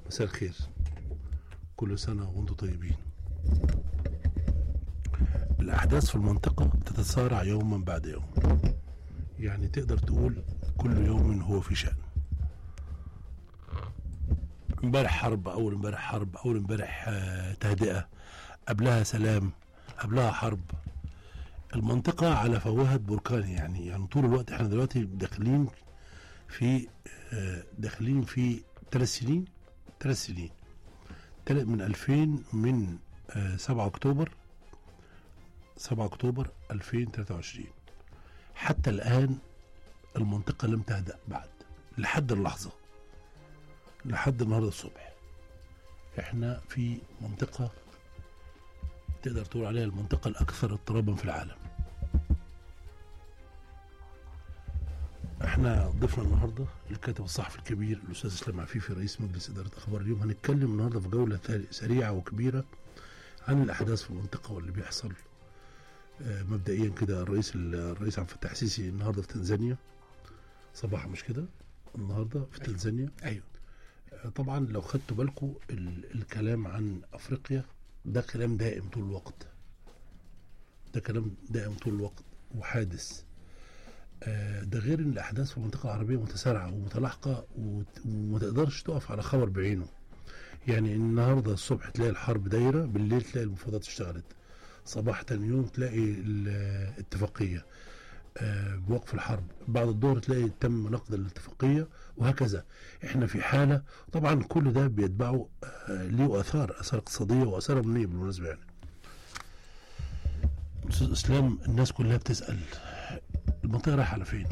مساء الخير كل سنة وانتم طيبين الأحداث في المنطقة بتتسارع يوما بعد يوم يعني تقدر تقول كل يوم هو في شأن امبارح حرب أول امبارح حرب أول امبارح آه، تهدئة قبلها سلام قبلها حرب المنطقة على فوهة بركان يعني يعني طول الوقت احنا دلوقتي داخلين في آه، داخلين في ثلاث سنين ثلاث سنين تل- من 2000 من آه، 7 اكتوبر 7 اكتوبر 2023 حتى الان المنطقه لم تهدأ بعد لحد اللحظه لحد النهارده الصبح احنا في منطقه تقدر تقول عليها المنطقه الاكثر اضطرابا في العالم احنا ضيفنا النهارده الكاتب الصحفي الكبير الاستاذ اسلام عفيفي رئيس مجلس اداره اخبار اليوم هنتكلم النهارده في جوله ثال- سريعه وكبيره عن الاحداث في المنطقه واللي بيحصل آه، مبدئيا كده الرئيس الرئيس عبد الفتاح السيسي النهارده في تنزانيا صباح مش كده النهارده في تنزانيا ايوه آه، طبعا لو خدتوا بالكم ال- الكلام عن افريقيا ده كلام دائم طول الوقت ده كلام دائم طول الوقت وحادث آه، ده غير ان الاحداث في المنطقه العربيه متسارعه ومتلاحقه وت- وما تقدرش تقف على خبر بعينه يعني النهارده الصبح تلاقي الحرب دايره بالليل تلاقي المفاوضات اشتغلت صباح تاني يوم تلاقي الاتفاقيه آه، بوقف الحرب بعد الظهر تلاقي تم نقد الاتفاقيه وهكذا احنا في حاله طبعا كل ده بيتبعه آه، ليه اثار اثار اقتصاديه واثار امنيه بالمناسبه يعني استاذ اسلام الناس كلها بتسال المنطقه رايحه على فين؟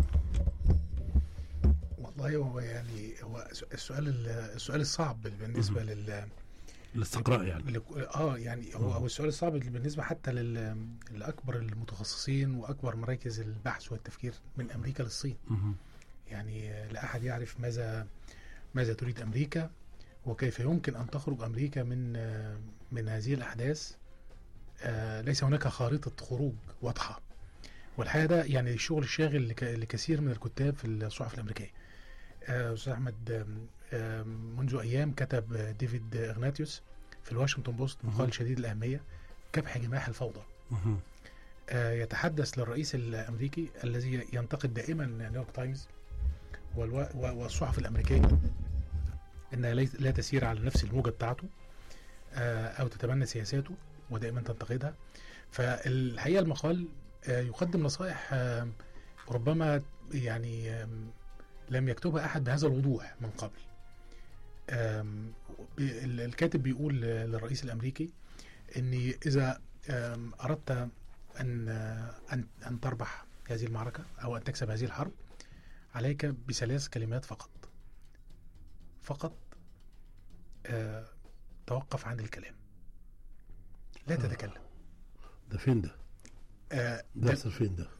والله هو يعني هو السؤال السؤال الصعب بالنسبه لل الاستقراء يعني لك- اه يعني هو هو السؤال الصعب اللي بالنسبه حتى لل لاكبر المتخصصين واكبر مراكز البحث والتفكير من امريكا للصين مهم. يعني آه، لا احد يعرف ماذا ماذا تريد امريكا وكيف يمكن ان تخرج امريكا من آه، من هذه الاحداث آه، ليس هناك خارطه خروج واضحه والحقيقه ده يعني الشغل الشاغل لك- لكثير من الكتاب في الصحف الامريكيه آه، استاذ احمد آم، آم، منذ ايام كتب آه، ديفيد اغناتيوس في الواشنطن بوست مهم. مقال شديد الاهميه كبح جماح الفوضى مهم. آه، يتحدث للرئيس الامريكي الذي ينتقد دائما نيويورك تايمز والو- و- والصحف الامريكيه انها ليس- لا تسير على نفس الموجه بتاعته آه، او تتبنى سياساته ودائما تنتقدها فالحقيقه المقال آه، يقدم نصائح آه، ربما يعني آم، لم يكتبها احد بهذا الوضوح من قبل آم، ب- ال- الكاتب بيقول للرئيس الامريكي اني اذا آم، اردت ان ان ان تربح هذه المعركه او ان تكسب هذه الحرب عليك بثلاث كلمات فقط فقط آه، توقف عن الكلام لا آه. تتكلم ده فين ده؟ آه، ده ده- يحصل فين ده؟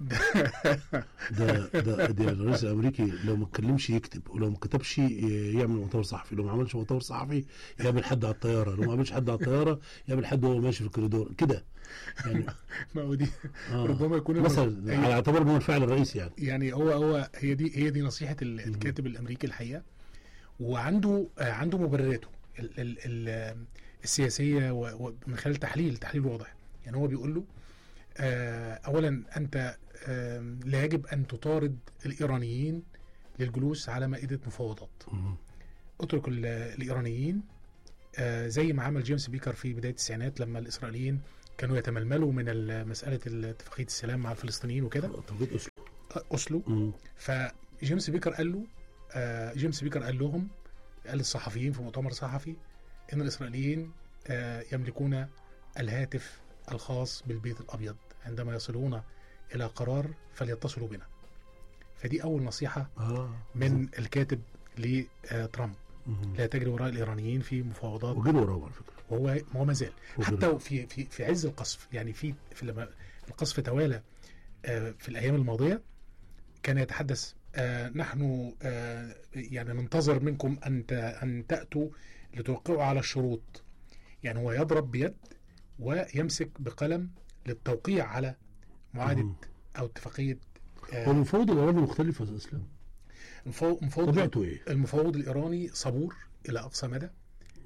ده ده ده الرئيس الامريكي لو ما اتكلمش يكتب ولو ما كتبش ي- يعمل مؤتمر صحفي لو ما عملش مؤتمر صحفي يقابل حد على الطياره لو ما قابلش حد على الطياره يقابل حد وهو ماشي في الكوريدور كده يعني ما هو دي آه. ربما يكون مثلا أيوة. على اعتبار انه الفعل الرئيسي يعني يعني هو هو هي دي هي دي نصيحه ال- مم. الكاتب الامريكي الحقيقه وعنده آه، عنده مبرراته ال ال ال السياسيه و- ومن خلال تحليل تحليل واضح يعني هو بيقول له آه، اولا انت آم، لا يجب ان تطارد الايرانيين للجلوس على مائده مفاوضات مم. اترك ال- الايرانيين آه، زي ما عمل جيمس بيكر في بدايه التسعينات لما الاسرائيليين كانوا يتململوا من ال- مساله اتفاقيه السلام مع الفلسطينيين وكده توقيت اسلو آه، اوسلو مم. فجيمس بيكر قال له آه جيمس بيكر قال لهم قال للصحفيين في مؤتمر صحفي ان الاسرائيليين آه يملكون الهاتف الخاص بالبيت الابيض عندما يصلون الى قرار فليتصلوا بنا فدي اول نصيحه اه من الكاتب لترامب مم. لا تجري وراء الايرانيين في مفاوضات وجيل وراه على فكره وهو هو ما زال وجيل حتى في في في عز القصف يعني في في لما القصف توالى آه، في الايام الماضيه كان يتحدث آه، نحن آه، يعني ننتظر منكم ان ت- ان تاتوا لتوقعوا على الشروط يعني هو يضرب بيد ويمسك بقلم للتوقيع على معاهده مم. او اتفاقيه هو آه، المفاوض الايراني مختلف يا استاذ اسلام المفاوض المفاوض طبيعته ايه؟ المفاوض الايراني صبور الى اقصى مدى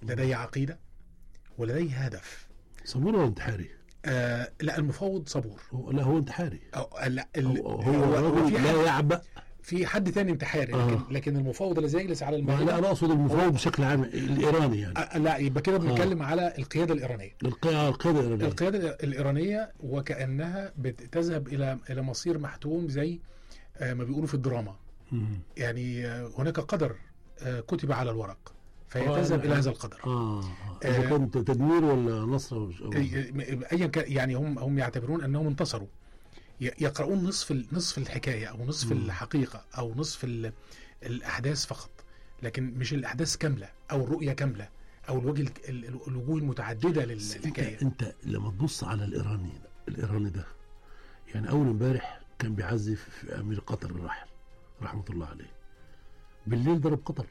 لديه عقيده ولديه هدف صبور ولا انتحاري؟ آه لا المفوض صبور هو لا هو انتحاري أو لا ال- هو, هو رجل في لا حد يعبأ في حد تاني انتحاري لكن آه. لكن المفوض الذي يجلس على ما لا المائده انا اقصد المفوض بشكل عام الايراني يعني آه لا يبقى كده بنتكلم على القياده الايرانيه القيادة القيادة الإيرانية القياده الايرانيه وكانها بتذهب الى الى مصير محتوم زي آه ما بيقولوا في الدراما مم. يعني آه هناك قدر آه كتب على الورق فهي آه، تذهب أنا- الى هذا القدر اه آه. آه. اذا كنت تدمير ولا نصر ولا أو- ايا كان يعني هم هم يعتبرون انهم انتصروا ي- يقرؤون نصف ال- نصف الحكايه او نصف مم. الحقيقه او نصف ال- الاحداث فقط لكن مش الاحداث كامله او الرؤيه كامله او الوجه الك- ال- ال- الوجوه المتعدده لل- بس انت للحكايه انت لما تبص على الايراني الايراني ده يعني اول امبارح كان بيعزف في امير قطر الراحل رحمه الله عليه بالليل ضرب قطر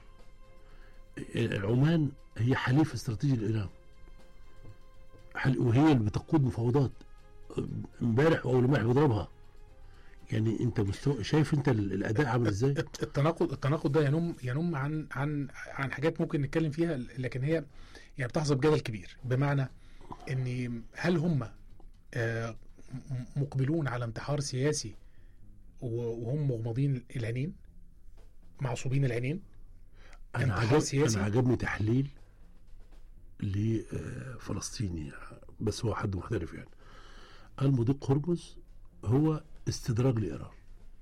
عمان هي حليف استراتيجي لايران حل- وهي اللي بتقود مفاوضات امبارح واول امبارح بيضربها يعني انت مستوى شايف انت ال- الاداء عامل ازاي؟ الت- التناقض التناقض ده ينم ينم عن عن عن حاجات ممكن نتكلم فيها لكن هي يعني بتحظى بجدل كبير بمعنى ان هل هم آه، م- مقبلون على انتحار سياسي و- وهم مغمضين العينين معصوبين العينين انا انتحار عجب سياسي؟ انا عجبني تحليل لفلسطيني بس هو حد محترف يعني قال مضيق هرمز هو استدراج لايران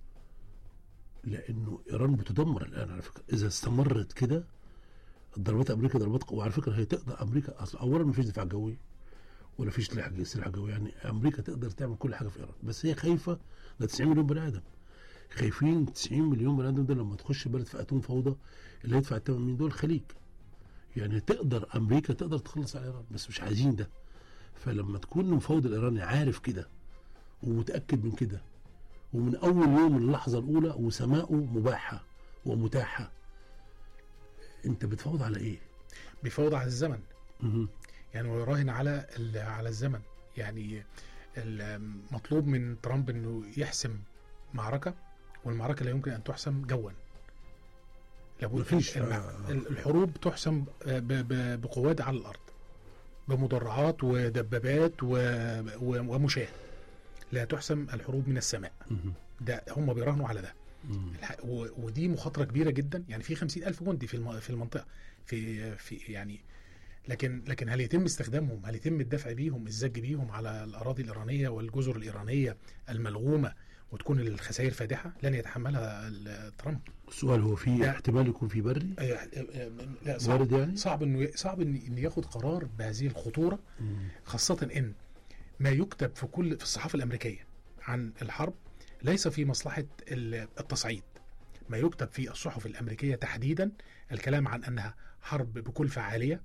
لانه ايران بتدمر الان على فكره اذا استمرت كده ضربات امريكا ضربات قوة وعلى فكره هي تقدر امريكا اصلا اولا ما فيش دفاع جوي ولا فيش سلاح سلاح جوي يعني امريكا تقدر تعمل كل حاجه في ايران بس هي خايفه ده 90 مليون بني ادم خايفين 90 مليون بني ادم ده لما تخش بلد في اتون فوضى اللي هيدفع الثمن مين دول الخليج يعني تقدر امريكا تقدر تخلص على ايران بس مش عايزين ده فلما تكون المفوض الايراني عارف كده ومتاكد من كده ومن اول يوم من اللحظه الاولى وسماؤه مباحه ومتاحه انت بتفاوض على ايه؟ بيفوض على الزمن مهم. يعني ويراهن على ال- على الزمن يعني ال- مطلوب من ترامب انه يحسم معركه والمعركه لا يمكن ان تحسم جوا لابد مفيش، الم- آه. الحروب تحسم ب- ب- بقوات على الارض بمدرعات ودبابات و- و- ومشاة لا تحسم الحروب من السماء مهم. ده هم بيراهنوا على ده مم. الح- و- ودي مخاطره كبيره جدا يعني في خمسين ألف جندي في الم- في المنطقه في في يعني لكن لكن هل يتم استخدامهم هل يتم الدفع بيهم الزج بيهم على الاراضي الايرانيه والجزر الايرانيه الملغومه وتكون الخسائر فادحه لن يتحملها ال- ترامب السؤال هو في لا. احتمال يكون في بري؟ آه، آه، لا صعب وارد يعني؟ صعب انه صعب ان إن ياخد قرار بهذه الخطوره مم. خاصة إن ما يكتب في كل في الصحافة الأمريكية عن الحرب ليس في مصلحة ال- التصعيد ما يكتب في الصحف الأمريكية تحديدا الكلام عن أنها حرب بكلفة عالية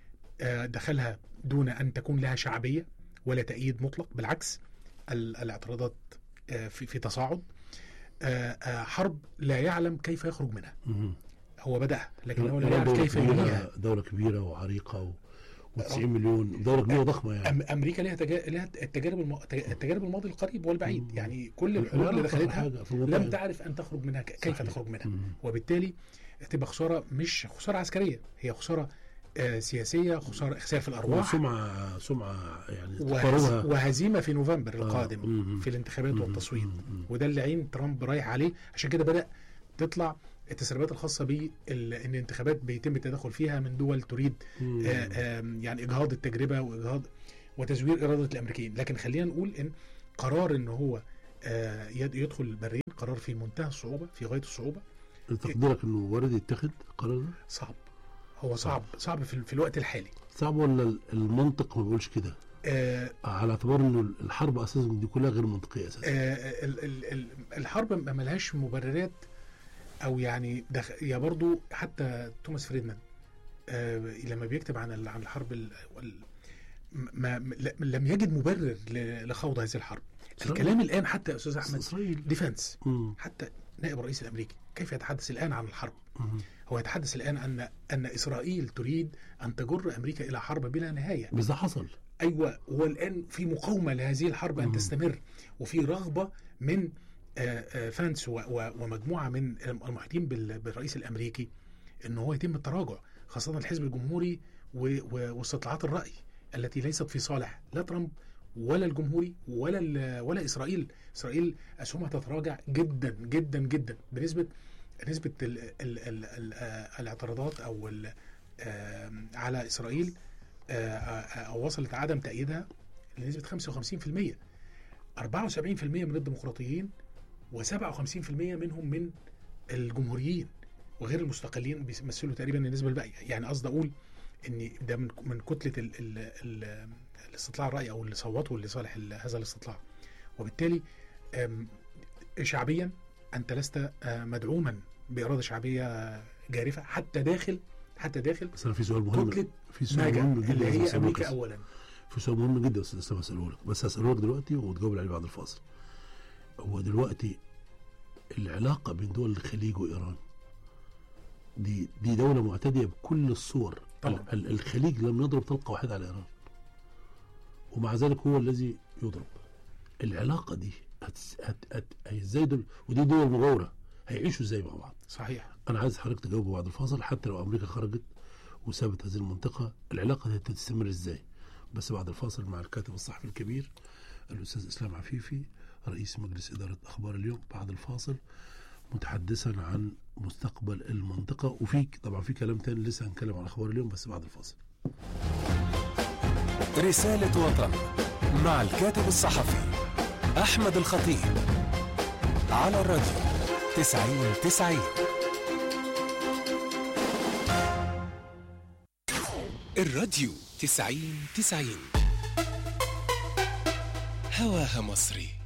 آه، دخلها دون أن تكون لها شعبية ولا تأييد مطلق بالعكس ال- الاعتراضات آه، في في تصاعد آه، آه، حرب لا يعلم كيف يخرج منها مهم. هو بدأها لكن هو لا إيران يعرف دولة كيف ينهيها كبيرة دولة كبيرة وعريقة و... و90 مليون دولة كبيرة ضخمة يعني أم- امريكا لها تجا... لها التجارب الم... التجارب الماضي القريب والبعيد مم. يعني كل لا، الحروب اللي لا، دخلتها حاجة في المنطقة. لم تعرف ان تخرج منها ك... كيف صحيح. تخرج منها مم. وبالتالي تبقى خساره مش خساره عسكريه هي خساره آه سياسيه خساره خساره في الارواح سمعة سمعة يعني وهز... تقاربها وهزيمه في نوفمبر آه، القادم مم. في الانتخابات مم. والتصويت مم. وده اللي عين ترامب رايح عليه عشان كده بدا تطلع التسريبات الخاصه بان الانتخابات بيتم التدخل فيها من دول تريد مم. آه، آم، يعني اجهاض التجربه واجهاض وتزوير اراده الامريكيين لكن خلينا نقول ان قرار ان هو آه، يد- يدخل البرين قرار في منتهى الصعوبه في غايه الصعوبه تقديرك انه وارد يتخذ القرار ده؟ صعب هو صعب صعب في, في الوقت الحالي صعب ولا المنطق ما بيقولش كده؟ آه، على اعتبار انه الحرب اساسا دي كلها غير منطقيه اساسا آه، ال- ال- ال- الحرب ما ملهاش مبررات او يعني دخ... يا برضو حتى توماس فريدمان آه، لما بيكتب عن ال- عن الحرب ال... وال- ما ما- لم يجد مبرر ل- لخوض هذه الحرب صحيح. الكلام الان حتى يا استاذ احمد اسرائيل ديفنس مم. حتى نائب الرئيس الامريكي كيف يتحدث الان عن الحرب مم. هو يتحدث الان ان ان اسرائيل تريد ان تجر امريكا الى حرب بلا نهايه بس ده حصل ايوه هو الان في مقاومه لهذه الحرب ان مم. تستمر وفي رغبه من آه، آه، فانس و- و- ومجموعه من المحيطين بال- بالرئيس الامريكي ان هو يتم التراجع خاصه الحزب الجمهوري و- و- واستطلاعات الراي التي ليست في صالح لا ترامب ولا الجمهوري ولا ال- ولا اسرائيل اسرائيل اسهمها تتراجع جدا جدا جدا بنسبه نسبه ال ال ال ال الاعتراضات او ال آم، على اسرائيل آه، آه، او وصلت عدم تأييدها لنسبه 55% 74% من الديمقراطيين و57% منهم من الجمهوريين وغير المستقلين بيمثلوا تقريبا النسبه الباقيه يعني قصدي اقول ان ده من من كتله ال ال ال الاستطلاع الراي او اللي صوتوا لصالح ال- هذا الاستطلاع وبالتالي آم، شعبيا انت لست آه، مدعوما باراده شعبيه جارفه حتى داخل حتى داخل بس انا في سؤال مهم كتله في سؤال ماجا مهم جدا اللي لازم هي أسأله امريكا لك. اولا في سؤال مهم جدا يا استاذ اسلام هساله لك بس هساله لك دلوقتي وتجاوب عليه بعد الفاصل هو دلوقتي العلاقه بين دول الخليج وايران دي دي دوله معتديه بكل الصور طبعا. ال- ال- الخليج لم يضرب طلقه واحده على ايران ومع ذلك هو الذي يضرب العلاقه دي هت هت هت هي ازاي دول ودي دول مجاوره هيعيشوا ازاي مع بعض صحيح انا عايز حضرتك تجاوبه بعد الفاصل حتى لو امريكا خرجت وسابت هذه المنطقه العلاقه دي هتستمر ازاي بس بعد الفاصل مع الكاتب الصحفي الكبير الاستاذ اسلام عفيفي رئيس مجلس اداره اخبار اليوم بعد الفاصل متحدثا عن مستقبل المنطقه وفي طبعا في كلام تاني لسه هنتكلم عن اخبار اليوم بس بعد الفاصل رسالة وطن مع الكاتب الصحفي أحمد الخطيب على الراديو تسعين تسعين الراديو تسعين تسعين هواها مصري